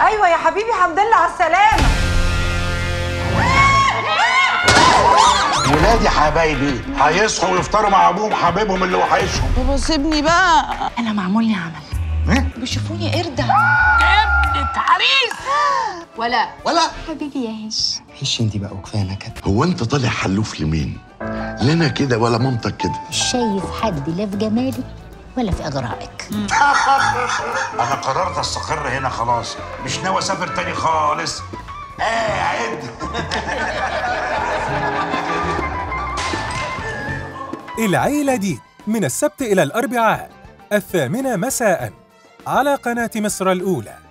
ايوه يا حبيبي الحمد لله على السلامه ولادي حبايبي هيصحوا ويفطروا مع ابوهم حبيبهم اللي وحشهم بابا سيبني بقى انا معمول لي عمل بيشوفوني قرده ولا ولا حبيبي يا هش حش انت بقى وكفايه نكد هو انت طالع حلوف لمين؟ لنا كده ولا مامتك كده؟ مش شايف حد لا في جمالك ولا في اغرائك انا قررت استقر هنا خلاص مش ناوي اسافر تاني خالص قاعد العيلة دي من السبت إلى الأربعاء الثامنة مساء على قناة مصر الأولى